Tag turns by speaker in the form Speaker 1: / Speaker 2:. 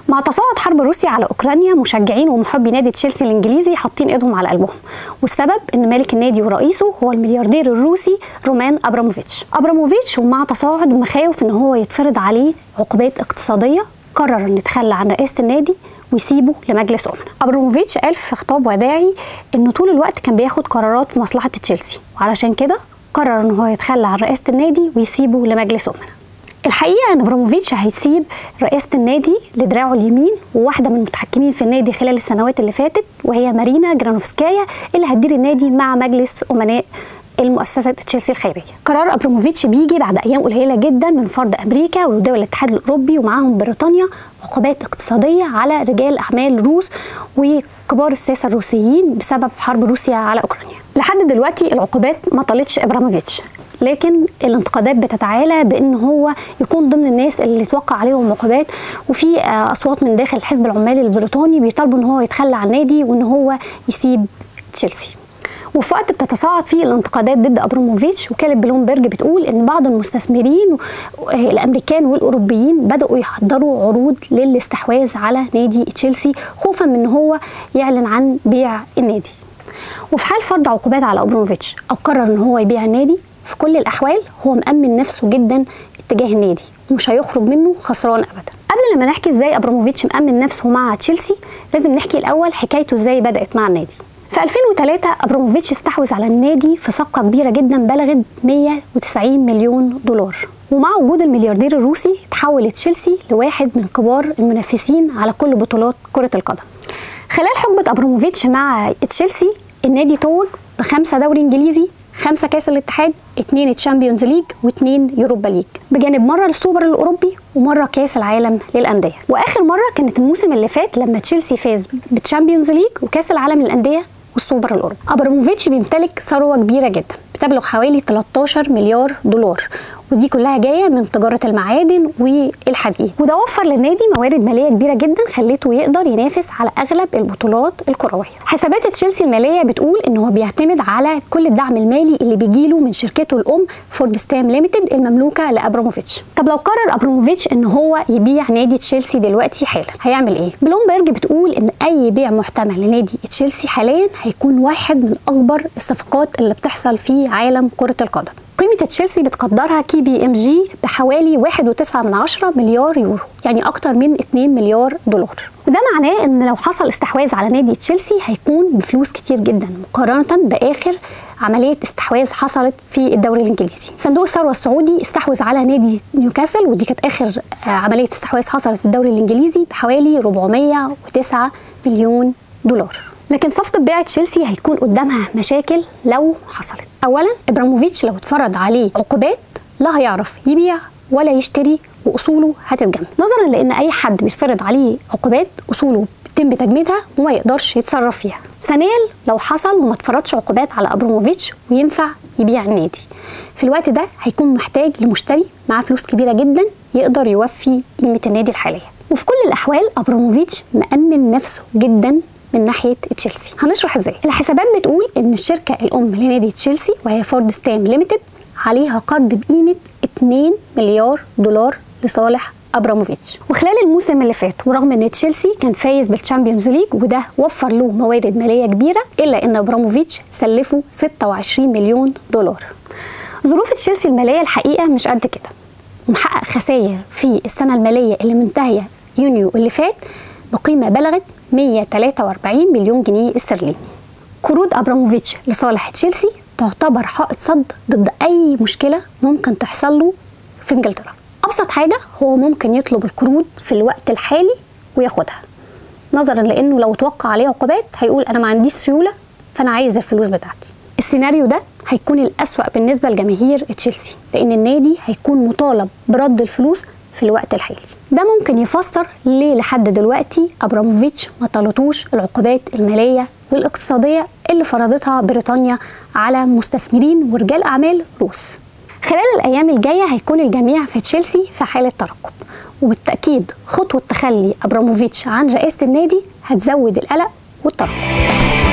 Speaker 1: مع تصاعد حرب روسيا على اوكرانيا مشجعين ومحبي نادي تشيلسي الانجليزي حاطين ايدهم على قلبهم والسبب ان مالك النادي ورئيسه هو الملياردير الروسي رومان ابراموفيتش ابراموفيتش ومع تصاعد مخاوف ان هو يتفرض عليه عقوبات اقتصاديه قرر ان يتخلى عن رئاسه النادي ويسيبه لمجلس امنا ابراموفيتش قال في خطاب وداعي انه طول الوقت كان بياخد قرارات في مصلحه تشيلسي وعلشان كده قرر ان هو يتخلى عن رئاسه النادي ويسيبه لمجلس امنا الحقيقه ان ابراموفيتش هيسيب رئاسه النادي لدراعه اليمين وواحده من المتحكمين في النادي خلال السنوات اللي فاتت وهي مارينا جرانوفسكايا اللي هتدير النادي مع مجلس امناء المؤسسة تشيلسي الخيرية قرار أبراموفيتش بيجي بعد أيام قليلة جدا من فرض أمريكا ودول الاتحاد الأوروبي ومعاهم بريطانيا عقوبات اقتصادية على رجال أعمال روس وكبار الساسة الروسيين بسبب حرب روسيا على أوكرانيا لحد دلوقتي العقوبات ما طالتش ابراموفيتش لكن الانتقادات بتتعالى بان هو يكون ضمن الناس اللي توقع عليهم عقوبات وفي اصوات من داخل حزب العمال البريطاني بيطالبوا ان هو يتخلى عن النادي وان هو يسيب تشيلسي وفي وقت بتتصاعد فيه الانتقادات ضد ابراموفيتش وكاله بلومبرج بتقول ان بعض المستثمرين الامريكان والاوروبيين بداوا يحضروا عروض للاستحواذ على نادي تشيلسي خوفا من ان هو يعلن عن بيع النادي وفي حال فرض عقوبات على ابراموفيتش او قرر ان هو يبيع النادي في كل الاحوال هو مأمن نفسه جدا اتجاه النادي ومش هيخرج منه خسران ابدا قبل لما نحكي ازاي ابراموفيتش مأمن نفسه مع تشيلسي لازم نحكي الاول حكايته ازاي بدأت مع النادي في 2003 ابراموفيتش استحوذ على النادي في صفقه كبيره جدا بلغت 190 مليون دولار ومع وجود الملياردير الروسي تحول تشيلسي لواحد من كبار المنافسين على كل بطولات كره القدم خلال حقبه ابراموفيتش مع تشيلسي النادي توج بخمسه دوري انجليزي خمسة كاس الاتحاد اتنين تشامبيونز ليج واتنين يوروبا ليج بجانب مرة السوبر الأوروبي ومرة كاس العالم للأندية وآخر مرة كانت الموسم اللي فات لما تشيلسي فاز بالتشامبيونز ليج وكاس العالم للأندية والسوبر الأوروبي أبراموفيتش بيمتلك ثروة كبيرة جدا بتبلغ حوالي 13 مليار دولار ودي كلها جايه من تجاره المعادن والحديد وده وفر للنادي موارد ماليه كبيره جدا خلته يقدر ينافس على اغلب البطولات الكرويه حسابات تشيلسي الماليه بتقول ان هو بيعتمد على كل الدعم المالي اللي بيجيله من شركته الام فورد ستام ليميتد المملوكه لابراموفيتش طب لو قرر ابراموفيتش ان هو يبيع نادي تشيلسي دلوقتي حالا هيعمل ايه بلومبرج بتقول ان اي بيع محتمل لنادي تشيلسي حاليا هيكون واحد من اكبر الصفقات اللي بتحصل في عالم كره القدم قيمة تشيلسي بتقدرها كي بي ام جي بحوالي 1.9 مليار يورو يعني أكتر من 2 مليار دولار وده معناه ان لو حصل استحواذ على نادي تشيلسي هيكون بفلوس كتير جدا مقارنة بآخر عملية استحواذ حصلت في الدوري الإنجليزي صندوق الثروة السعودي استحوذ على نادي نيوكاسل ودي كانت آخر عملية استحواذ حصلت في الدوري الإنجليزي بحوالي 409 مليون دولار لكن صفقة بيع تشيلسي هيكون قدامها مشاكل لو حصلت أولا إبراموفيتش لو اتفرض عليه عقوبات لا هيعرف يبيع ولا يشتري وأصوله هتتجمد نظرا لأن أي حد بيتفرض عليه عقوبات أصوله بيتم تجميدها وما يقدرش يتصرف فيها ثانيا لو حصل وما اتفرضش عقوبات على ابراموفيتش وينفع يبيع النادي في الوقت ده هيكون محتاج لمشتري معاه فلوس كبيره جدا يقدر يوفي قيمه النادي الحاليه وفي كل الاحوال ابراموفيتش مأمن نفسه جدا من ناحيه تشيلسي هنشرح ازاي الحسابات بتقول ان الشركه الام لنادي تشيلسي وهي فورد ستام ليميتد عليها قرض بقيمه 2 مليار دولار لصالح ابراموفيتش وخلال الموسم اللي فات ورغم ان تشيلسي كان فايز بالتشامبيونز ليج وده وفر له موارد ماليه كبيره الا ان ابراموفيتش سلفه 26 مليون دولار ظروف تشيلسي الماليه الحقيقه مش قد كده ومحقق خسائر في السنه الماليه اللي منتهيه يونيو اللي فات بقيمه بلغت 143 مليون جنيه استرليني قروض ابراموفيتش لصالح تشيلسي تعتبر حائط صد ضد اي مشكله ممكن تحصل له في انجلترا ابسط حاجه هو ممكن يطلب القروض في الوقت الحالي وياخدها نظرا لانه لو توقع عليه عقوبات هيقول انا ما عنديش سيوله فانا عايز الفلوس بتاعتي السيناريو ده هيكون الأسوأ بالنسبة لجماهير تشيلسي لأن النادي هيكون مطالب برد الفلوس في الوقت الحالي ده ممكن يفسر ليه لحد دلوقتي أبراموفيتش ما طالتوش العقوبات المالية والاقتصادية اللي فرضتها بريطانيا على مستثمرين ورجال أعمال روس خلال الأيام الجاية هيكون الجميع في تشيلسي في حالة ترقب وبالتأكيد خطوة تخلي أبراموفيتش عن رئاسة النادي هتزود القلق والترقب